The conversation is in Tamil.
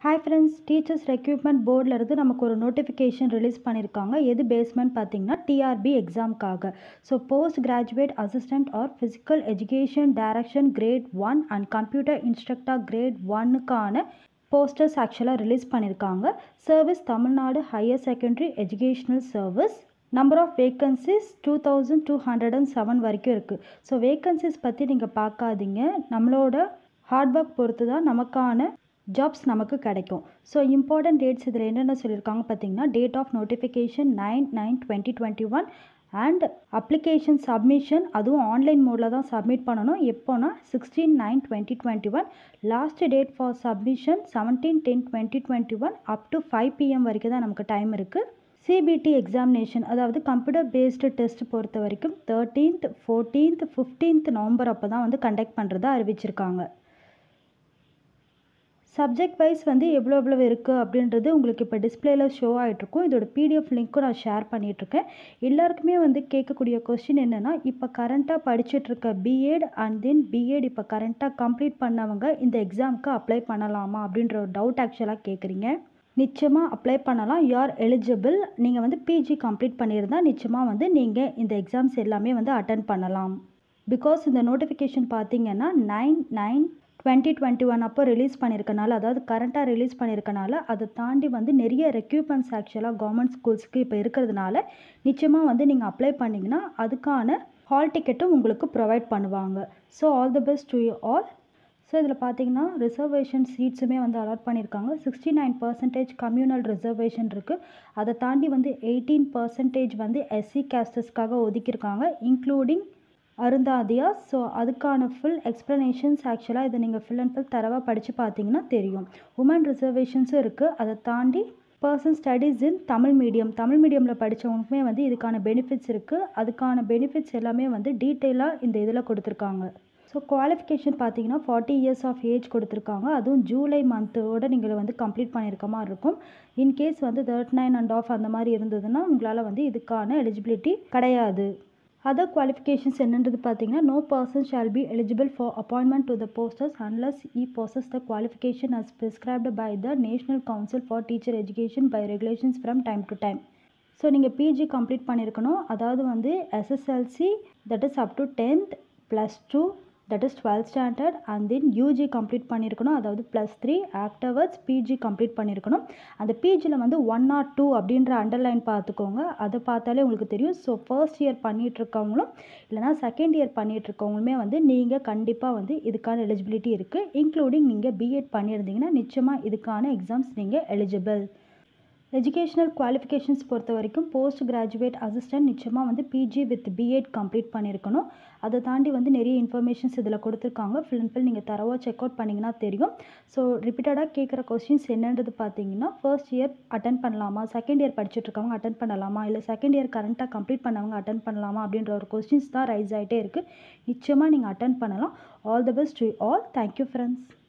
ஹாய் ஃப்ரெண்ட்ஸ் டீச்சர்ஸ் ரெக்ரூட்மெண்ட் போர்டில் இருந்து நமக்கு ஒரு நோட்டிஃபிகேஷன் ரிலீஸ் பண்ணியிருக்காங்க எது பேஸ்மெண்ட் பார்த்தீங்கன்னா டிஆர்பி எக்ஸாம்க்காக so post graduate assistant or physical education direction grade one and computer instructor grade ஒன்னுக்கான போஸ்டர்ஸ் ஆக்சுவலாக ரிலீஸ் பண்ணியிருக்காங்க service Tamil Nadu higher secondary educational service number of vacancies two thousand two hundred and seven வரைக்கும் இருக்குது ஸோ வேக்கன்சிஸ் பற்றி நீங்கள் பார்க்காதீங்க நம்மளோட ஹார்ட் ஒர்க் பொறுத்து தான் நமக்கான ஜாப்ஸ் நமக்கு கிடைக்கும் ஸோ இம்பார்ட்டன்ட் டேட்ஸ் இதில் என்னென்ன சொல்லியிருக்காங்க பார்த்தீங்கன்னா date of notification nine nine twenty twenty one and application submission அதுவும் ஆன்லைன் மோடில் தான் சப்மிட் பண்ணணும் எப்போனா sixteen nine twenty twenty one last date for submission seventeen ten twenty twenty one up to five PM வரைக்கும் தான் நமக்கு டைம் இருக்குது சிபிடி எக்ஸாமினேஷன் அதாவது கம்ப்யூட்டர் பேஸ்டு டெஸ்ட் பொறுத்த வரைக்கும் தேர்ட்டீன்த் ஃபோர்டீன்த் ஃபிஃப்டீன்த் நவம்பர் அப்போ தான் வந்து கண்டக்ட் பண்ணுறதா அறிவிச்சிருக்காங்க சப்ஜெக்ட் வைஸ் வந்து எவ்வளோ எவ்வளோ இருக்குது அப்படின்றது உங்களுக்கு இப்போ டிஸ்பிளேல ஷோ ஆகிட்ருக்கும் இதோட பிடிஎஃப் லிங்க்கும் நான் ஷேர் பண்ணிகிட்ருக்கேன் எல்லாருக்குமே வந்து கேட்கக்கூடிய கொஸ்டின் என்னென்னா இப்போ கரண்ட்டாக படிச்சுட்ருக்க பிஎட் அண்ட் தென் பிஎட் இப்போ கரண்ட்டாக கம்ப்ளீட் பண்ணவங்க இந்த எக்ஸாமுக்கு அப்ளை பண்ணலாமா அப்படின்ற ஒரு டவுட் ஆக்சுவலாக கேட்குறீங்க நிச்சயமாக அப்ளை பண்ணலாம் யூ ஆர் எலிஜிபிள் நீங்கள் வந்து பிஜி கம்ப்ளீட் பண்ணியிருந்தால் நிச்சயமாக வந்து நீங்கள் இந்த எக்ஸாம்ஸ் எல்லாமே வந்து அட்டன் பண்ணலாம் பிகாஸ் இந்த நோட்டிஃபிகேஷன் பார்த்தீங்கன்னா nine nine twenty twenty one அப்போ ரிலீஸ் பண்ணியிருக்கனால அதாவது கரண்ட்டாக ரிலீஸ் பண்ணியிருக்கனால அதை தாண்டி வந்து நிறைய ரெக்யூப்மெண்ட்ஸ் ஆக்சுவலாக கவர்மெண்ட் ஸ்கூல்ஸ்க்கு இப்போ இருக்கிறதுனால நிச்சயமாக வந்து நீங்கள் அப்ளை பண்ணிங்கன்னா அதுக்கான ஹால் டிக்கெட்டும் உங்களுக்கு ப்ரொவைட் பண்ணுவாங்க so all the best to you all so இதில் பார்த்தீங்கன்னா ரிசர்வேஷன் சீட்ஸுமே வந்து அலாட் பண்ணியிருக்காங்க sixty nine percentage communal reservation இருக்குது அதை தாண்டி வந்து எயிட்டீன் பர்சன்டேஜ் வந்து எஸ்சி கேஸ்டர்ஸ்க்காக ஒதுக்கியிருக்காங்க இன்க்ளூடிங் அருந்தாதியா ஸோ அதுக்கான ஃபுல் எக்ஸ்ப்ளனேஷன்ஸ் ஆக்சுவலாக இதை நீங்கள் ஃபுல் அண்ட் ஃபுல் தரவாக படித்து பார்த்தீங்கன்னா தெரியும் உமன் ரிசர்வேஷன்ஸும் இருக்குது அதை தாண்டி person studies in Tamil medium Tamil மீடியமில் படித்தவங்களுக்குமே வந்து இதுக்கான பெனிஃபிட்ஸ் இருக்குது அதுக்கான பெனிஃபிட்ஸ் எல்லாமே வந்து டீட்டெயிலாக இந்த இதில் கொடுத்துருக்காங்க ஸோ குவாலிஃபிகேஷன் பார்த்தீங்கன்னா ஃபார்ட்டி இயர்ஸ் ஆஃப் ஏஜ் கொடுத்துருக்காங்க அதுவும் ஜூலை மந்த்தோட நீங்கள் வந்து கம்ப்ளீட் பண்ணியிருக்க மாதிரி இருக்கும் இன்கேஸ் வந்து தேர்ட் நைன் அண்ட் ஆஃப் அந்த மாதிரி இருந்ததுன்னா உங்களால் வந்து இதுக்கான எலிஜிபிலிட்டி கிடையாது அதர் குவாலிஃபிகேஷன்ஸ் என்னன்றது பார்த்தீங்கன்னா no person shall be eligible for appointment to the posters unless he possess the qualification as prescribed by the national council for teacher education by regulations from time to time so நீங்கள் பிஜி கம்ப்ளீட் பண்ணியிருக்கணும் அதாவது வந்து SSLC that is up to tenth plus two that is twelfth standard and then UG complete பண்ணியிருக்கணும் அதாவது plus three afterwards PG complete பண்ணியிருக்கணும் அந்த பிஜியில் வந்து ஒன் ஆர் டூ அப்படின்ற அண்டர்லைன் பார்த்துக்கோங்க அதை பார்த்தாலே உங்களுக்கு தெரியும் ஸோ ஃபர்ஸ்ட் இயர் பண்ணிகிட்ருக்கவங்களும் இல்லைனா செகண்ட் இயர் பண்ணிகிட்ருக்கவங்களுமே வந்து நீங்கள் கண்டிப்பாக வந்து இதுக்கான எலிஜிபிலிட்டி இருக்குது இன்க்ளூடிங் நீங்கள் பிஎட் பண்ணியிருந்தீங்கன்னா நிச்சயமாக இதுக்கான எக்ஸாம்ஸ் நீங்கள் எலிஜிபிள் எஜுகேஷ்னல் குவாலிஃபிகேஷன்ஸ் பொறுத்த வரைக்கும் போஸ்ட் கிராஜுவேட் அசிஸ்டன்ட் நிச்சயமாக வந்து பிஜி வித் பிஎட் கம்ப்ளீட் பண்ணியிருக்கணும் அதை தாண்டி வந்து நிறைய இன்ஃபர்மேஷன்ஸ் இதில் கொடுத்துருக்காங்க ஃபுல் அண்ட் ஃபுல் நீங்கள் தரவாக செக் அவுட் பண்ணிங்கன்னா தெரியும் ஸோ ரிப்பீட்டடாக கேட்குற கொஸ்டின்ஸ் என்னன்றது பார்த்தீங்கன்னா ஃபர்ஸ்ட் இயர் அட்டன் பண்ணலாமா செகண்ட் இயர் படிச்சுட்டு இருக்கவங்க அட்டன் பண்ணலாமா இல்லை செகண்ட் இயர் கரண்ட்டாக கம்ப்ளீட் பண்ணவங்க அட்டன் பண்ணலாமா அப்படின்ற ஒரு கொஸ்டின்ஸ் தான் ரைஸ் ஆகிட்டே இருக்குது நிச்சயமாக நீங்கள் அட்டன் பண்ணலாம் all the best to all thank you friends